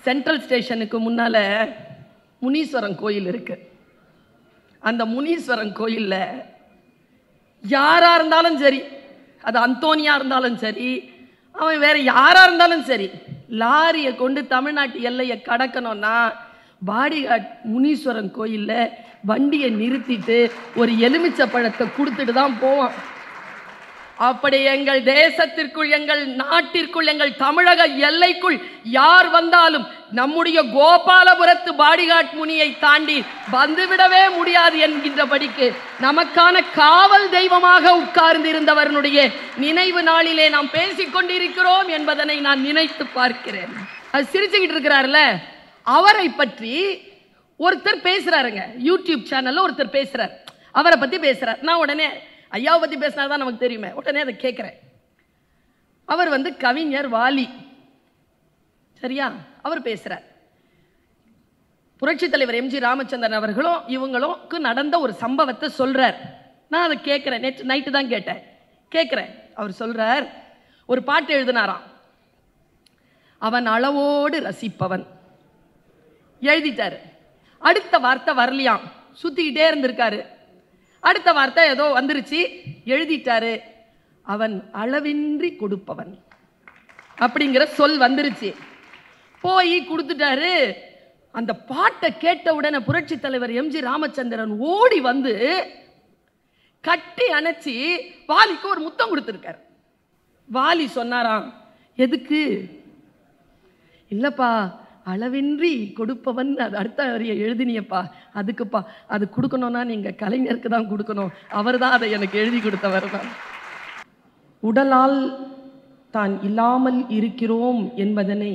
central ஸ்டேஷனுக்கு முன்னால முனீஸ்வரன் கோயில் இருக்கு அந்த முனீஸ்வரன் கோயில்ல யாரா இருந்தாலும் சரி அது அந்தோனியா இருந்தாலும் சரி அவன் வேற யாரா இருந்தாலும் சரி லாரியை கொண்டு தமிழ்நாட்டு எல்லையை கடக்கணும்னா பாடிகாட் முனீஸ்வரன் கோயில்ல வண்டியை நிறுத்திட்டு ஒரு எலுமிச்சை பழத்தை கொடுத்துட்டு தான் போவான் அப்படி எங்கள் தேசத்திற்குள் எங்கள் நாட்டிற்குள் எங்கள் தமிழக எல்லைக்குள் யார் வந்தாலும் நம்முடைய கோபாலபுரத்து பாடிகாட் முனியை தாண்டி வந்துவிடவே முடியாது என்கின்றபடிக்கு நமக்கான காவல் தெய்வமாக உட்கார்ந்திருந்தவனுடைய நினைவு நாளிலே நாம் பேசிக் கொண்டிருக்கிறோம் என்பதனை நான் நினைத்து பார்க்கிறேன் அது சிரிச்சுக்கிட்டு இருக்கிறார்ல அவரை பற்றி ஒருத்தர் பேசுறாருங்க யூடியூப் சேனல்ல ஒருத்தர் பேசுறார் அவரை பத்தி பேசுறார் நான் உடனே ஐயாவை பத்தி பேசினா தான் நமக்கு தெரியுமே உடனே அதை கேட்குறேன் அவர் வந்து கவிஞர் வாலி சரியா அவர் பேசுறார் புரட்சி தலைவர் எம்ஜி ராமச்சந்திரன் அவர்களும் இவங்களும்க்கு நடந்த ஒரு சம்பவத்தை சொல்றார் நான் அதை கேட்குறேன் நேற்று நைட்டு தான் கேட்டேன் கேட்குறேன் அவர் சொல்றார் ஒரு பாட்டு எழுதினாராம் அவன் அளவோடு ரசிப்பவன் எழுதிட்டாரு அடுத்த வார்த்தை வரலையாம் சுத்திக்கிட்டே இருந்திருக்காரு அடுத்த வார்த்தை ஏதோ வந்துருச்சு எழுதிட்டாரு அவன் அளவின்றி கொடுப்பவன் அப்படிங்கிற சொல் வந்துருச்சு போய் கொடுத்துட்டாரு அந்த பாட்டை கேட்ட உடனே புரட்சி தலைவர் எம்ஜி ராமச்சந்திரன் ஓடி வந்து கட்டி அணைச்சி வாலிக்கு ஒரு முத்தம் கொடுத்துருக்காரு வாலி சொன்னாராம் எதுக்கு இல்லப்பா அளவின்றி கொடுப்பவன் அது அடுத்த வரியை எழுதினியப்பா அதுக்குப்பா அது கொடுக்கணும்னா நீங்க கலைஞருக்கு தான் கொடுக்கணும் அவர் தான் அதை எனக்கு எழுதி கொடுத்தவர் தான் உடலால் தான் இல்லாமல் இருக்கிறோம் என்பதனை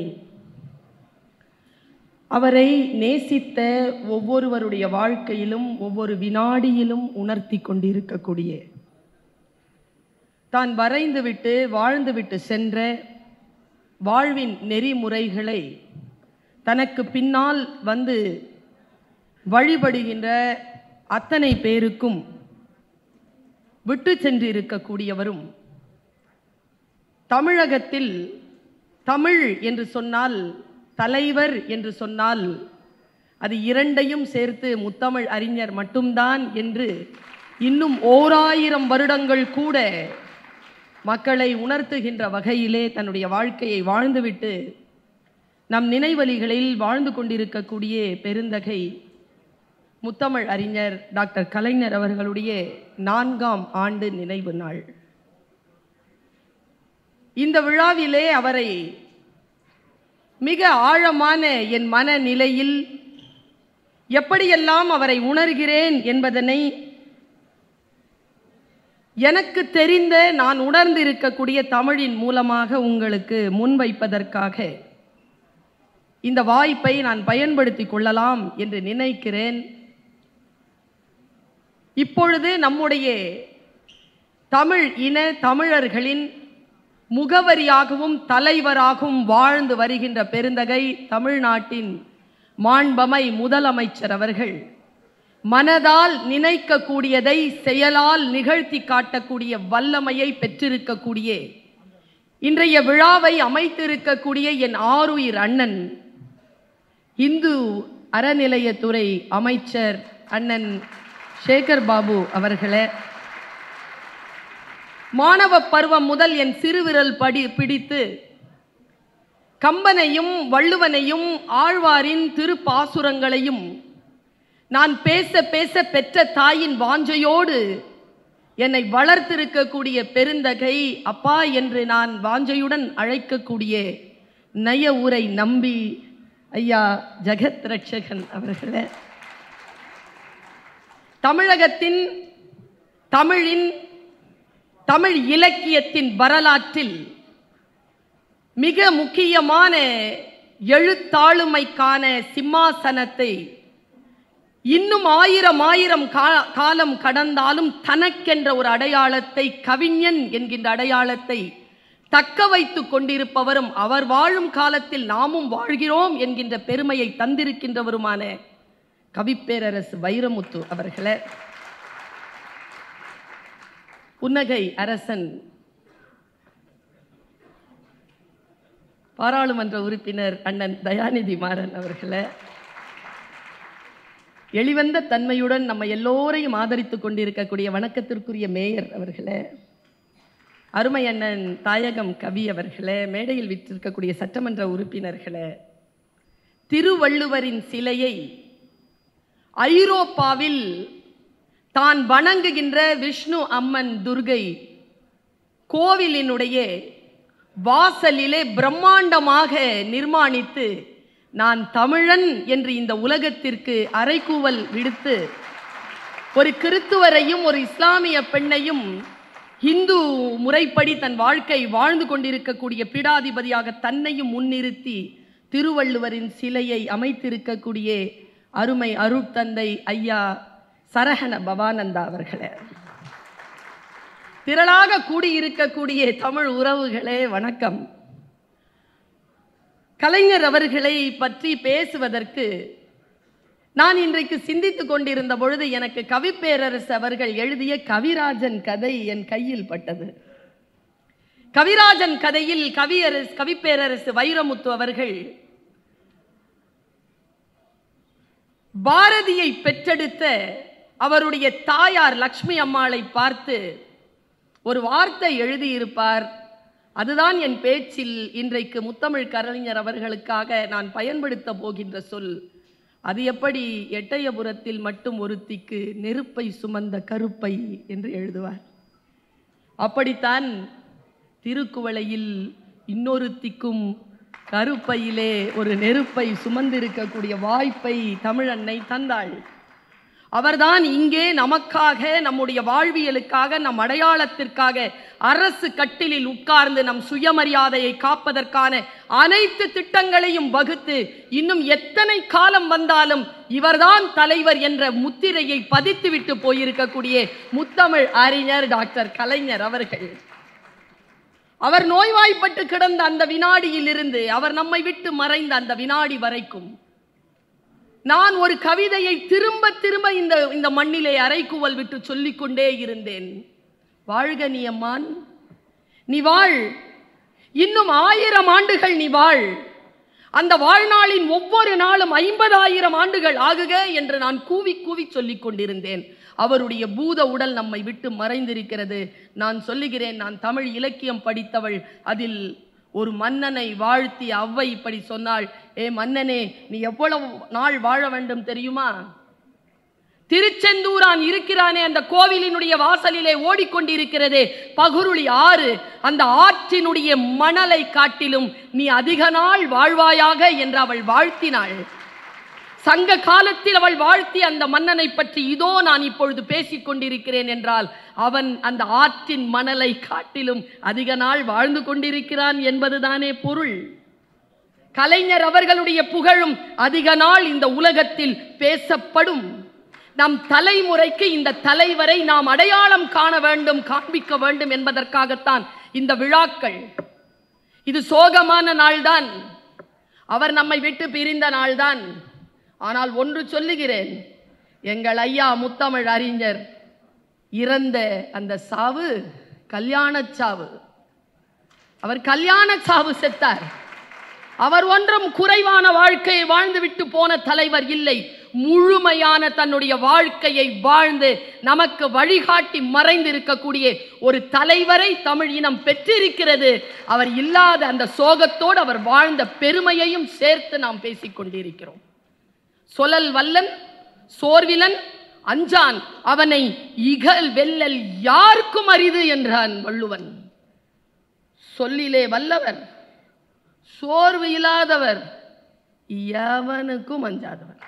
அவரை நேசித்த ஒவ்வொருவருடைய வாழ்க்கையிலும் ஒவ்வொரு வினாடியிலும் உணர்த்தி கொண்டிருக்கக்கூடிய தான் வரைந்துவிட்டு வாழ்ந்துவிட்டு சென்ற வாழ்வின் நெறிமுறைகளை தனக்கு பின்னால் வந்து வழிபடுகின்ற அத்தனை பேருக்கும் விட்டு சென்றிருக்கக்கூடியவரும் தமிழகத்தில் தமிழ் என்று சொன்னால் தலைவர் என்று சொன்னால் அது இரண்டையும் சேர்த்து முத்தமிழ் அறிஞர் மட்டும்தான் என்று இன்னும் ஓராயிரம் வருடங்கள் கூட மக்களை உணர்த்துகின்ற வகையிலே தன்னுடைய வாழ்க்கையை வாழ்ந்துவிட்டு நம் நினைவலிகளில் வாழ்ந்து கொண்டிருக்கக்கூடிய பெருந்தகை முத்தமிழ் அறிஞர் டாக்டர் கலைஞர் அவர்களுடைய நான்காம் ஆண்டு நினைவு நாள் இந்த விழாவிலே அவரை மிக ஆழமான என் மனநிலையில் எப்படியெல்லாம் அவரை உணர்கிறேன் என்பதனை எனக்கு தெரிந்த நான் உணர்ந்திருக்கக்கூடிய தமிழின் மூலமாக உங்களுக்கு முன்வைப்பதற்காக இந்த வாய்ப்பை நான் பயன்படுத்தி கொள்ளலாம் என்று நினைக்கிறேன் இப்பொழுது நம்முடைய தமிழ் இன தமிழர்களின் முகவரியாகவும் தலைவராகவும் வாழ்ந்து வருகின்ற பெருந்தகை தமிழ்நாட்டின் மாண்பமை முதலமைச்சர் அவர்கள் மனதால் நினைக்கக்கூடியதை செயலால் நிகழ்த்தி காட்டக்கூடிய வல்லமையை பெற்றிருக்கக்கூடிய இன்றைய விழாவை அமைத்திருக்கக்கூடிய என் ஆருயிர் அண்ணன் இந்து அறநிலையத்துறை அமைச்சர் அண்ணன் சேகர் பாபு அவர்களே மாணவ பருவம் முதல் என் சிறுவிரல் படி பிடித்து கம்பனையும் வள்ளுவனையும் ஆழ்வாரின் திருப்பாசுரங்களையும் நான் பேச பேச பெற்ற தாயின் வாஞ்சையோடு என்னை வளர்த்திருக்கக்கூடிய பெருந்தகை அப்பா என்று நான் வாஞ்சையுடன் அழைக்கக்கூடிய நய உரை நம்பி ஐயா ஜெகத் ரட்சகன் அவர்களே தமிழகத்தின் தமிழின் தமிழ் இலக்கியத்தின் வரலாற்றில் மிக முக்கியமான எழுத்தாளுமைக்கான சிம்மாசனத்தை இன்னும் ஆயிரம் ஆயிரம் கா- காலம் கடந்தாலும் தனக்கென்ற ஒரு அடையாளத்தை கவிஞன் என்கின்ற அடையாளத்தை தக்க வைத்துக் கொண்டிருப்பவரும் அவர் வாழும் காலத்தில் நாமும் வாழ்கிறோம் என்கின்ற பெருமையை தந்திருக்கின்றவருமான கவிப்பேரரசு வைரமுத்து அவர்களே புன்னகை அரசன் பாராளுமன்ற உறுப்பினர் அண்ணன் தயாநிதி மாறன் அவர்களே எளிவந்த தன்மையுடன் நம்ம எல்லோரையும் ஆதரித்துக் கொண்டிருக்கக்கூடிய வணக்கத்திற்குரிய மேயர் அவர்களே அருமை அண்ணன் தாயகம் கவி அவர்களே மேடையில் விற்றிருக்கக்கூடிய சட்டமன்ற உறுப்பினர்களே திருவள்ளுவரின் சிலையை ஐரோப்பாவில் தான் வணங்குகின்ற விஷ்ணு அம்மன் துர்கை கோவிலினுடைய வாசலிலே பிரம்மாண்டமாக நிர்மாணித்து நான் தமிழன் என்று இந்த உலகத்திற்கு அறைகூவல் விடுத்து ஒரு கிறித்துவரையும் ஒரு இஸ்லாமிய பெண்ணையும் இந்து முறைப்படி தன் வாழ்க்கை வாழ்ந்து கொண்டிருக்கக்கூடிய பீடாதிபதியாக தன்னையும் முன்னிறுத்தி திருவள்ளுவரின் சிலையை அமைத்திருக்கக்கூடிய அருமை அருட்தந்தை ஐயா சரஹண பவானந்தா அவர்களே திரளாக கூடியிருக்கக்கூடிய தமிழ் உறவுகளே வணக்கம் கலைஞர் அவர்களை பற்றி பேசுவதற்கு நான் இன்றைக்கு சிந்தித்துக் கொண்டிருந்த பொழுது எனக்கு கவிப்பேரரசு அவர்கள் எழுதிய கவிராஜன் கதை என் கையில் பட்டது கவிராஜன் கதையில் கவியரசு கவிப்பேரரசு வைரமுத்து அவர்கள் பாரதியை பெற்றெடுத்த அவருடைய தாயார் லக்ஷ்மி அம்மாளை பார்த்து ஒரு வார்த்தை எழுதியிருப்பார் அதுதான் என் பேச்சில் இன்றைக்கு முத்தமிழ் கலைஞர் அவர்களுக்காக நான் பயன்படுத்த போகின்ற சொல் அது எப்படி எட்டயபுரத்தில் மட்டும் ஒருத்திக்கு நெருப்பை சுமந்த கருப்பை என்று எழுதுவார் அப்படித்தான் திருக்குவளையில் இன்னொருத்திக்கும் கருப்பையிலே ஒரு நெருப்பை சுமந்திருக்கக்கூடிய வாய்ப்பை தமிழன்னை தந்தாள் அவர்தான் இங்கே நமக்காக நம்முடைய வாழ்வியலுக்காக நம் அடையாளத்திற்காக அரசு கட்டிலில் உட்கார்ந்து நம் சுயமரியாதையை காப்பதற்கான அனைத்து திட்டங்களையும் வகுத்து இன்னும் எத்தனை காலம் வந்தாலும் இவர்தான் தலைவர் என்ற முத்திரையை பதித்துவிட்டு போயிருக்கக்கூடிய முத்தமிழ் அறிஞர் டாக்டர் கலைஞர் அவர்கள் அவர் நோய்வாய்ப்பட்டு கிடந்த அந்த வினாடியில் இருந்து அவர் நம்மை விட்டு மறைந்த அந்த வினாடி வரைக்கும் நான் ஒரு கவிதையை திரும்ப திரும்ப இந்த இந்த மண்ணிலே அரைக்குவல் விட்டு சொல்லிக்கொண்டே இருந்தேன் வாழ்க நீ அம்மான் நீ வாழ் இன்னும் ஆயிரம் ஆண்டுகள் நீ வாழ் அந்த வாழ்நாளின் ஒவ்வொரு நாளும் ஐம்பதாயிரம் ஆண்டுகள் ஆகுக என்று நான் கூவி கூவி சொல்லிக் கொண்டிருந்தேன் அவருடைய பூத உடல் நம்மை விட்டு மறைந்திருக்கிறது நான் சொல்லுகிறேன் நான் தமிழ் இலக்கியம் படித்தவள் அதில் ஒரு மன்னனை வாழ்த்தி அவ்வை இப்படி சொன்னாள் ஏ மன்னனே நீ எவ்வளவு நாள் வாழ வேண்டும் தெரியுமா திருச்செந்தூரான் இருக்கிறானே அந்த கோவிலினுடைய வாசலிலே ஓடிக்கொண்டிருக்கிறதே பகுருளி ஆறு அந்த ஆற்றினுடைய மணலை காட்டிலும் நீ அதிக நாள் வாழ்வாயாக என்று அவள் வாழ்த்தினாள் சங்க காலத்தில் அவள் வாழ்த்தி அந்த மன்னனை பற்றி இதோ நான் இப்பொழுது பேசிக் கொண்டிருக்கிறேன் என்றால் அவன் அந்த ஆற்றின் மணலை காட்டிலும் அதிக நாள் வாழ்ந்து கொண்டிருக்கிறான் என்பதுதானே பொருள் கலைஞர் அவர்களுடைய புகழும் அதிக நாள் இந்த உலகத்தில் பேசப்படும் நம் தலைமுறைக்கு இந்த தலைவரை நாம் அடையாளம் காண வேண்டும் காண்பிக்க வேண்டும் என்பதற்காகத்தான் இந்த விழாக்கள் இது சோகமான நாள்தான் அவர் நம்மை விட்டு பிரிந்த நாள்தான் ஆனால் ஒன்று சொல்லுகிறேன் எங்கள் ஐயா முத்தமிழ் அறிஞர் இறந்த அந்த சாவு கல்யாணச் சாவு அவர் கல்யாண சாவு செத்தார் அவர் ஒன்றும் குறைவான வாழ்க்கையை வாழ்ந்துவிட்டு போன தலைவர் இல்லை முழுமையான தன்னுடைய வாழ்க்கையை வாழ்ந்து நமக்கு வழிகாட்டி மறைந்திருக்கக்கூடிய ஒரு தலைவரை தமிழ் இனம் பெற்றிருக்கிறது அவர் இல்லாத அந்த சோகத்தோடு அவர் வாழ்ந்த பெருமையையும் சேர்த்து நாம் பேசிக் கொண்டிருக்கிறோம் சொலல் வல்லன் சோர்விலன் அஞ்சான் அவனை இகல் வெல்லல் யாருக்கும் அரிது என்றான் வள்ளுவன் சொல்லிலே வல்லவர் சோர்வு இல்லாதவர் எவனுக்கும் அஞ்சாதவர்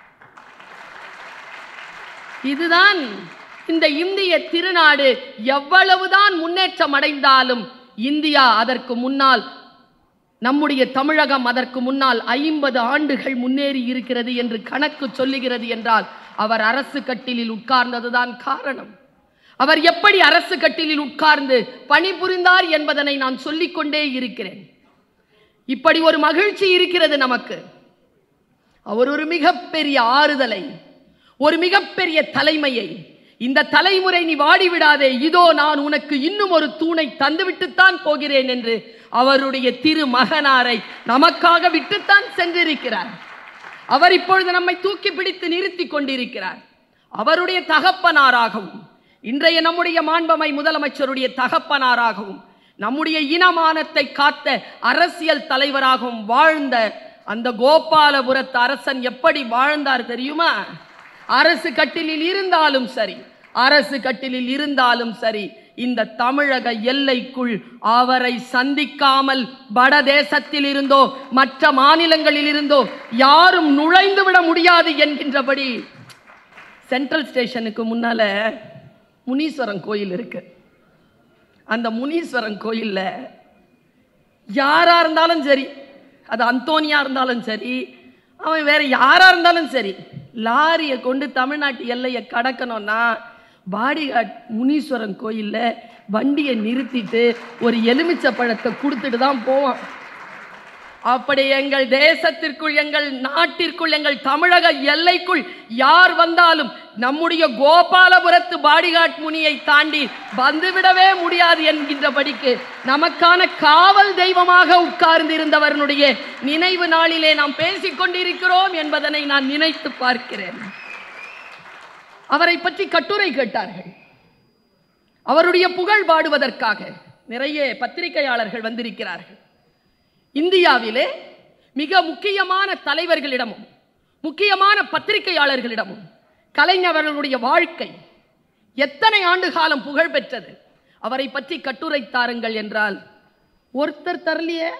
இதுதான் இந்த இந்திய திருநாடு எவ்வளவுதான் முன்னேற்றம் அடைந்தாலும் இந்தியா அதற்கு முன்னால் நம்முடைய தமிழகம் அதற்கு முன்னால் ஐம்பது ஆண்டுகள் முன்னேறி இருக்கிறது என்று கணக்கு சொல்லுகிறது என்றால் அவர் அரசு கட்டிலில் உட்கார்ந்ததுதான் காரணம் அவர் எப்படி அரசு கட்டிலில் உட்கார்ந்து பணிபுரிந்தார் என்பதனை நான் சொல்லிக்கொண்டே இருக்கிறேன் இப்படி ஒரு மகிழ்ச்சி இருக்கிறது நமக்கு அவர் ஒரு மிகப்பெரிய ஆறுதலை ஒரு மிகப்பெரிய தலைமையை இந்த தலைமுறை நீ வாடிவிடாதே இதோ நான் உனக்கு இன்னும் ஒரு தூணை தந்துவிட்டுத்தான் போகிறேன் என்று அவருடைய திருமகனாரை நமக்காக விட்டுத்தான் சென்றிருக்கிறார் அவர் இப்பொழுது நம்மை தூக்கி பிடித்து நிறுத்தி கொண்டிருக்கிறார் அவருடைய தகப்பனாராகவும் இன்றைய நம்முடைய மாண்பமை முதலமைச்சருடைய தகப்பனாராகவும் நம்முடைய இனமானத்தை காத்த அரசியல் தலைவராகவும் வாழ்ந்த அந்த கோபாலபுரத்து அரசன் எப்படி வாழ்ந்தார் தெரியுமா அரசு கட்டிலில் இருந்தாலும் சரி அரசு கட்டிலில் இருந்தாலும் சரி இந்த தமிழக எல்லைக்குள் அவரை சந்திக்காமல் வடதேசத்தில் இருந்தோ மற்ற மாநிலங்களில் இருந்தோ யாரும் நுழைந்து விட முடியாது என்கின்றபடி சென்ட்ரல் ஸ்டேஷனுக்கு முன்னால முனீஸ்வரன் கோயில் இருக்கு அந்த முனீஸ்வரன் கோயில்ல யாரா இருந்தாலும் சரி அது அந்தோனியா இருந்தாலும் சரி அவன் வேற யாரா இருந்தாலும் சரி லாரியை கொண்டு தமிழ்நாட்டு எல்லையை கடக்கணும்னா பாடிகாட் முனீஸ்வரன் கோயில்ல வண்டியை நிறுத்திட்டு ஒரு எலுமிச்சை பழத்தை கொடுத்துட்டு தான் போவான் அப்படி எங்கள் தேசத்திற்குள் எங்கள் நாட்டிற்குள் எங்கள் தமிழக எல்லைக்குள் யார் வந்தாலும் நம்முடைய கோபாலபுரத்து பாடிகாட் முனியை தாண்டி வந்துவிடவே முடியாது என்கின்றபடிக்கு நமக்கான காவல் தெய்வமாக உட்கார்ந்திருந்தவனுடைய நினைவு நாளிலே நாம் பேசிக் கொண்டிருக்கிறோம் என்பதனை நான் நினைத்து பார்க்கிறேன் அவரை பற்றி கட்டுரை கேட்டார்கள் அவருடைய புகழ் பாடுவதற்காக நிறைய பத்திரிகையாளர்கள் வந்திருக்கிறார்கள் இந்தியாவிலே மிக முக்கியமான தலைவர்களிடமும் முக்கியமான பத்திரிகையாளர்களிடமும் கலைஞர்களுடைய வாழ்க்கை எத்தனை ஆண்டு காலம் புகழ் பெற்றது அவரை பற்றி கட்டுரை தாருங்கள் என்றால் ஒருத்தர் தரலையே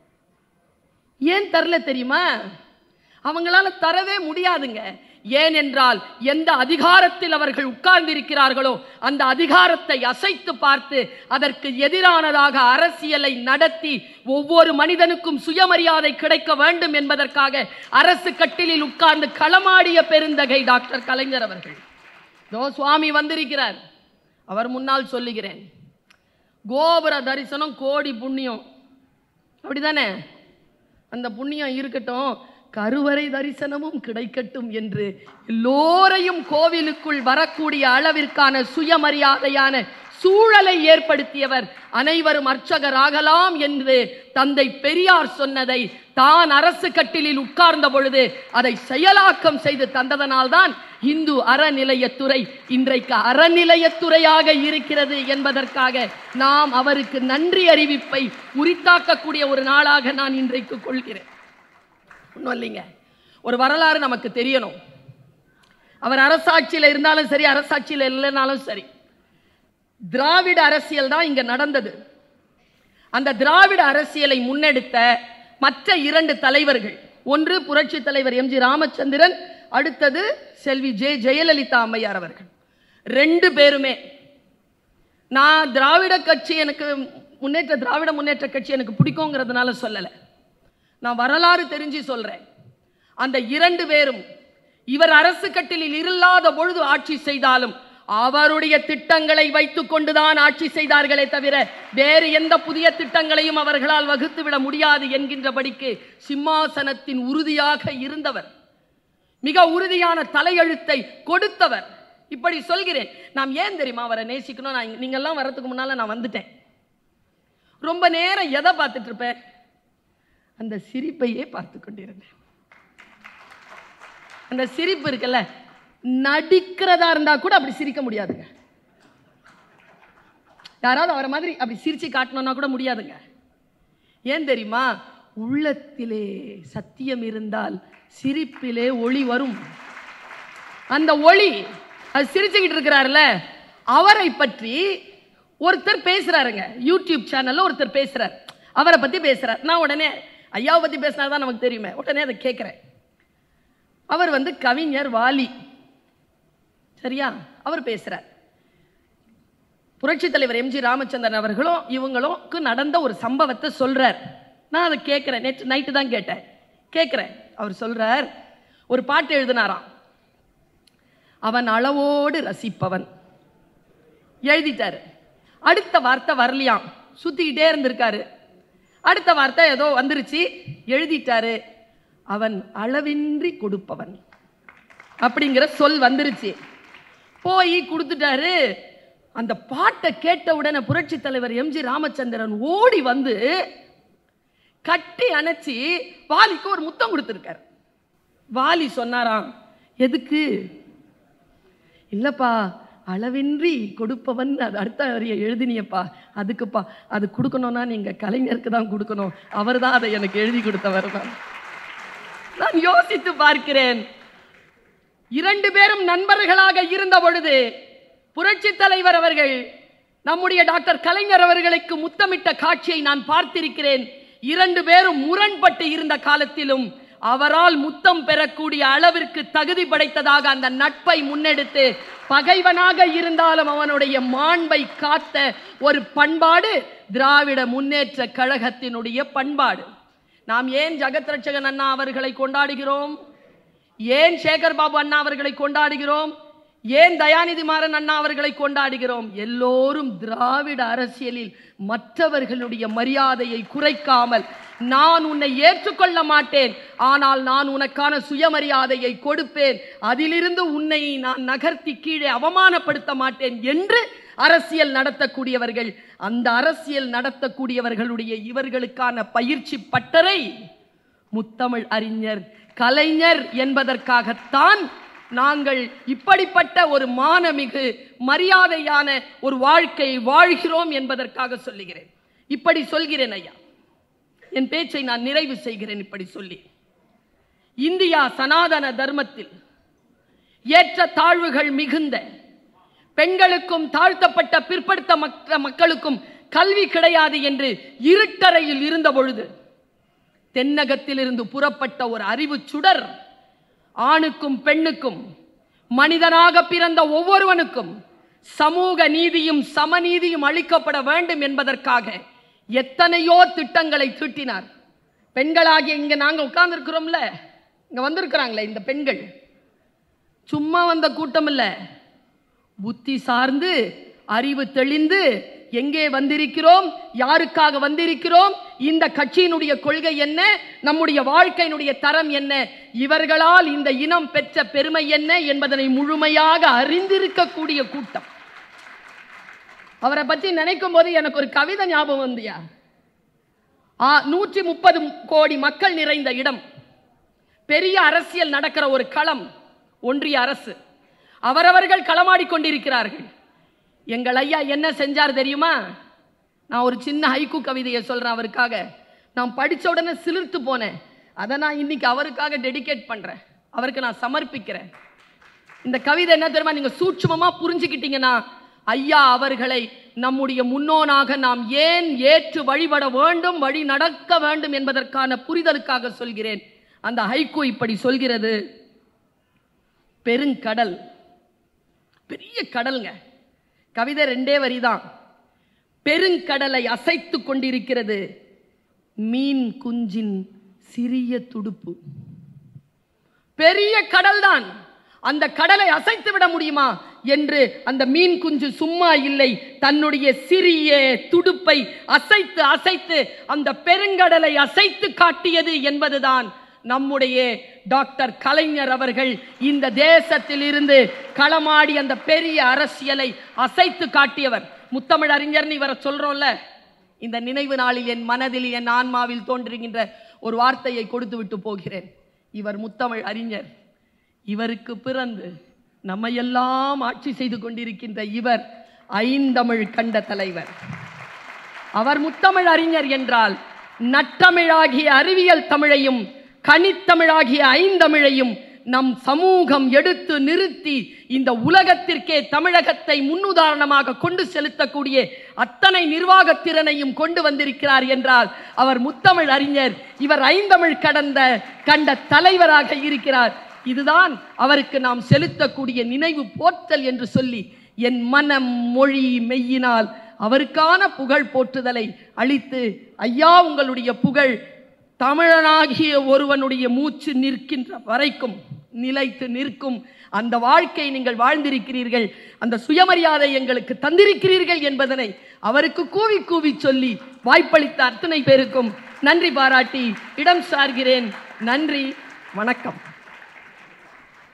ஏன் தரல தெரியுமா அவங்களால தரவே முடியாதுங்க ஏனென்றால் எந்த அதிகாரத்தில் அவர்கள் உட்கார்ந்திருக்கிறார்களோ அந்த அதிகாரத்தை அசைத்து பார்த்து அதற்கு எதிரானதாக அரசியலை நடத்தி ஒவ்வொரு மனிதனுக்கும் சுயமரியாதை கிடைக்க வேண்டும் என்பதற்காக அரசு கட்டிலில் உட்கார்ந்து களமாடிய பெருந்தகை டாக்டர் கலைஞர் அவர்கள் தோ சுவாமி வந்திருக்கிறார் அவர் முன்னால் சொல்லுகிறேன் கோபுர தரிசனம் கோடி புண்ணியம் அப்படிதானே அந்த புண்ணியம் இருக்கட்டும் கருவறை தரிசனமும் கிடைக்கட்டும் என்று எல்லோரையும் கோவிலுக்குள் வரக்கூடிய அளவிற்கான சுயமரியாதையான சூழலை ஏற்படுத்தியவர் அனைவரும் அர்ச்சகராகலாம் என்று தந்தை பெரியார் சொன்னதை தான் அரசு கட்டிலில் உட்கார்ந்த பொழுது அதை செயலாக்கம் செய்து தந்ததனால்தான் இந்து அறநிலையத்துறை இன்றைக்கு அறநிலையத்துறையாக இருக்கிறது என்பதற்காக நாம் அவருக்கு நன்றி அறிவிப்பை உரித்தாக்கக்கூடிய ஒரு நாளாக நான் இன்றைக்கு கொள்கிறேன் ஒன்றும் இல்லைங்க ஒரு வரலாறு நமக்கு தெரியணும் அவர் அரசாட்சியில் இருந்தாலும் சரி அரசாட்சியில் இல்லைனாலும் சரி திராவிட அரசியல் தான் இங்க நடந்தது அந்த திராவிட அரசியலை முன்னெடுத்த மற்ற இரண்டு தலைவர்கள் ஒன்று புரட்சி தலைவர் எம்ஜி ராமச்சந்திரன் அடுத்தது செல்வி ஜெ ஜெயலலிதா அம்மையார் அவர்கள் ரெண்டு பேருமே நான் திராவிட கட்சி எனக்கு முன்னேற்ற திராவிட முன்னேற்ற கட்சி எனக்கு பிடிக்குங்கிறதுனால சொல்லலை நான் வரலாறு தெரிஞ்சு சொல்றேன் அந்த இரண்டு பேரும் இவர் அரசு கட்டிலில் இல்லாத பொழுது ஆட்சி செய்தாலும் அவருடைய திட்டங்களை வைத்துக் கொண்டுதான் ஆட்சி செய்தார்களே தவிர வேறு எந்த புதிய திட்டங்களையும் அவர்களால் வகுத்து விட முடியாது என்கின்றபடிக்கு சிம்மாசனத்தின் உறுதியாக இருந்தவர் மிக உறுதியான தலையெழுத்தை கொடுத்தவர் இப்படி சொல்கிறேன் நாம் ஏன் தெரியுமா அவரை நேசிக்கணும் நான் இங்க- நீங்கெல்லாம் வரதுக்கு முன்னால நான் வந்துட்டேன் ரொம்ப நேரம் எதை பார்த்துட்டு இருப்பேன் அந்த சிரிப்பையே பார்த்து கொண்டிருந்தேன் அந்த சிரிப்பு இருக்குல்ல நடிக்கிறதா இருந்தா கூட அப்படி சிரிக்க முடியாதுங்க யாராவது அவரை மாதிரி அப்படி சிரிச்சு காட்டணும்னா கூட முடியாதுங்க ஏன் தெரியுமா உள்ளத்திலே சத்தியம் இருந்தால் சிரிப்பிலே ஒளி வரும் அந்த ஒளி அது சிரிச்சுக்கிட்டு இருக்கிறாருல அவரை பற்றி ஒருத்தர் பேசுறாருங்க யூடியூப் சேனல்ல ஒருத்தர் பேசுறார் அவரை பத்தி பேசுறார் நான் உடனே ஐயாவை பத்தி பேசினா தான் நமக்கு தெரியுமே உடனே அதை கேட்குறேன் அவர் வந்து கவிஞர் வாலி சரியா அவர் பேசுறார் புரட்சி தலைவர் எம்ஜி ராமச்சந்திரன் அவர்களும் இவங்களும்க்கு நடந்த ஒரு சம்பவத்தை சொல்றார் நான் அதை கேட்குறேன் நேற்று நைட்டு தான் கேட்டேன் கேட்குறேன் அவர் சொல்றார் ஒரு பாட்டு எழுதினாராம் அவன் அளவோடு ரசிப்பவன் எழுதிட்டாரு அடுத்த வார்த்தை வரலையாம் சுத்திக்கிட்டே இருந்திருக்காரு அடுத்த வார்த்தை ஏதோ வந்துருச்சு எழுதிட்டாரு அவன் அளவின்றி கொடுப்பவன் அப்படிங்கிற சொல் வந்துருச்சு போய் கொடுத்துட்டாரு அந்த பாட்டை கேட்ட உடனே புரட்சி தலைவர் எம்ஜி ராமச்சந்திரன் ஓடி வந்து கட்டி அணைச்சி வாலிக்கு ஒரு முத்தம் கொடுத்துருக்கார் வாலி சொன்னாராம் எதுக்கு இல்லப்பா அளவின்றி கொடுப்பவன் அது அடுத்த வரிய எழுதினியப்பா அதுக்குப்பா அது கொடுக்கணும்னா நீங்க கலைஞருக்கு தான் கொடுக்கணும் அவர் தான் அதை எனக்கு எழுதி கொடுத்தவர் தான் நான் யோசித்து பார்க்கிறேன் இரண்டு பேரும் நண்பர்களாக இருந்த பொழுது புரட்சி தலைவர் அவர்கள் நம்முடைய டாக்டர் கலைஞர் அவர்களுக்கு முத்தமிட்ட காட்சியை நான் பார்த்திருக்கிறேன் இரண்டு பேரும் முரண்பட்டு இருந்த காலத்திலும் அவரால் முத்தம் பெறக்கூடிய அளவிற்கு தகுதி படைத்ததாக அந்த நட்பை முன்னெடுத்து பகைவனாக இருந்தாலும் அவனுடைய மாண்பை காத்த ஒரு பண்பாடு திராவிட முன்னேற்ற கழகத்தினுடைய பண்பாடு நாம் ஏன் ஜெகத் ரட்சகன் அண்ணா அவர்களை கொண்டாடுகிறோம் ஏன் சேகர் பாபு அண்ணா அவர்களை கொண்டாடுகிறோம் ஏன் தயாநிதி மாறன் அண்ணா அவர்களை கொண்டாடுகிறோம் எல்லோரும் திராவிட அரசியலில் மற்றவர்களுடைய மரியாதையை குறைக்காமல் நான் உன்னை ஏற்றுக்கொள்ள மாட்டேன் ஆனால் நான் உனக்கான சுயமரியாதையை கொடுப்பேன் அதிலிருந்து உன்னை நான் நகர்த்தி கீழே அவமானப்படுத்த மாட்டேன் என்று அரசியல் நடத்தக்கூடியவர்கள் அந்த அரசியல் நடத்தக்கூடியவர்களுடைய இவர்களுக்கான பயிற்சி பட்டறை முத்தமிழ் அறிஞர் கலைஞர் என்பதற்காகத்தான் நாங்கள் இப்படிப்பட்ட ஒரு மானமிகு மரியாதையான ஒரு வாழ்க்கை வாழ்கிறோம் என்பதற்காக சொல்லுகிறேன் இப்படி சொல்கிறேன் ஐயா என் பேச்சை நான் நிறைவு செய்கிறேன் இப்படி சொல்லி இந்தியா சனாதன தர்மத்தில் ஏற்ற தாழ்வுகள் மிகுந்த பெண்களுக்கும் தாழ்த்தப்பட்ட பிற்படுத்த மற்ற மக்களுக்கும் கல்வி கிடையாது என்று இருட்டறையில் இருந்த பொழுது தென்னகத்திலிருந்து புறப்பட்ட ஒரு அறிவு சுடர் ஆணுக்கும் பெண்ணுக்கும் மனிதனாக பிறந்த ஒவ்வொருவனுக்கும் சமூக நீதியும் சமநீதியும் அளிக்கப்பட வேண்டும் என்பதற்காக எத்தனையோ திட்டங்களை தீட்டினார் பெண்களாகிய இங்க நாங்க உட்கார்ந்துருக்கிறோம்ல இங்க வந்திருக்கிறாங்களே இந்த பெண்கள் சும்மா வந்த கூட்டம் இல்ல புத்தி சார்ந்து அறிவு தெளிந்து எங்கே வந்திருக்கிறோம் யாருக்காக வந்திருக்கிறோம் இந்த கட்சியினுடைய கொள்கை என்ன நம்முடைய வாழ்க்கையினுடைய தரம் என்ன இவர்களால் இந்த இனம் பெற்ற பெருமை என்ன என்பதனை முழுமையாக அறிந்திருக்கக்கூடிய கூட்டம் அவரை பற்றி நினைக்கும் போது எனக்கு ஒரு கவிதை ஞாபகம் வந்தியா நூற்றி முப்பது கோடி மக்கள் நிறைந்த இடம் பெரிய அரசியல் நடக்கிற ஒரு களம் ஒன்றிய அரசு அவரவர்கள் களமாடிக் கொண்டிருக்கிறார்கள் எங்கள் ஐயா என்ன செஞ்சார் தெரியுமா நான் ஒரு சின்ன ஹைக்கூ கவிதையை சொல்றேன் அவருக்காக நான் படிச்ச உடனே சிலிர்த்து போனேன் அதை நான் இன்னைக்கு அவருக்காக டெடிகேட் பண்றேன் அவருக்கு நான் சமர்ப்பிக்கிறேன் இந்த கவிதை என்ன தெரியுமா நீங்க சூட்சுமமா புரிஞ்சுக்கிட்டீங்கன்னா ஐயா அவர்களை நம்முடைய முன்னோனாக நாம் ஏன் ஏற்று வழிபட வேண்டும் வழி நடக்க வேண்டும் என்பதற்கான புரிதலுக்காக சொல்கிறேன் அந்த ஹைக்கூ இப்படி சொல்கிறது பெருங்கடல் பெரிய கடல்ங்க கவிதை ரெண்டே வரிதான் பெருங்கடலை அசைத்து கொண்டிருக்கிறது மீன் குஞ்சின் சிறிய துடுப்பு பெரிய கடல் தான் அந்த கடலை அசைத்து விட முடியுமா என்று அந்த மீன் குஞ்சு சும்மா இல்லை தன்னுடைய சிறிய துடுப்பை அசைத்து அசைத்து அந்த பெருங்கடலை அசைத்து காட்டியது என்பதுதான் நம்முடைய டாக்டர் கலைஞர் அவர்கள் இந்த தேசத்தில் இருந்து களமாடி அந்த பெரிய அரசியலை அசைத்து காட்டியவர் முத்தமிழ் அறிஞர்னு இவரை சொல்றோம்ல இந்த நினைவு நாளில் என் மனதில் என் ஆன்மாவில் தோன்றுகின்ற ஒரு வார்த்தையை கொடுத்து விட்டு போகிறேன் இவர் முத்தமிழ் அறிஞர் இவருக்கு பிறந்து நம்மையெல்லாம் ஆட்சி செய்து கொண்டிருக்கின்ற இவர் ஐந்தமிழ் கண்ட தலைவர் அவர் முத்தமிழ் அறிஞர் என்றால் நற்றமிழாகிய அறிவியல் தமிழையும் கனித்தமிழாகிய ஐந்தமிழையும் நம் சமூகம் எடுத்து நிறுத்தி இந்த உலகத்திற்கே தமிழகத்தை முன்னுதாரணமாக கொண்டு செலுத்தக்கூடிய அத்தனை நிர்வாகத் திறனையும் கொண்டு வந்திருக்கிறார் என்றால் அவர் முத்தமிழ் அறிஞர் இவர் ஐந்தமிழ் கடந்த கண்ட தலைவராக இருக்கிறார் இதுதான் அவருக்கு நாம் செலுத்தக்கூடிய நினைவு போற்றல் என்று சொல்லி என் மனம் மொழி மெய்யினால் அவருக்கான புகழ் போற்றுதலை அளித்து ஐயா உங்களுடைய புகழ் தமிழனாகிய ஒருவனுடைய மூச்சு நிற்கின்ற வரைக்கும் நிலைத்து நிற்கும் அந்த வாழ்க்கை நீங்கள் வாழ்ந்திருக்கிறீர்கள் அந்த சுயமரியாதை எங்களுக்கு தந்திருக்கிறீர்கள் என்பதனை அவருக்கு கூவி கூவி சொல்லி வாய்ப்பளித்த அத்தனை பேருக்கும் நன்றி பாராட்டி இடம் சார்கிறேன் நன்றி வணக்கம்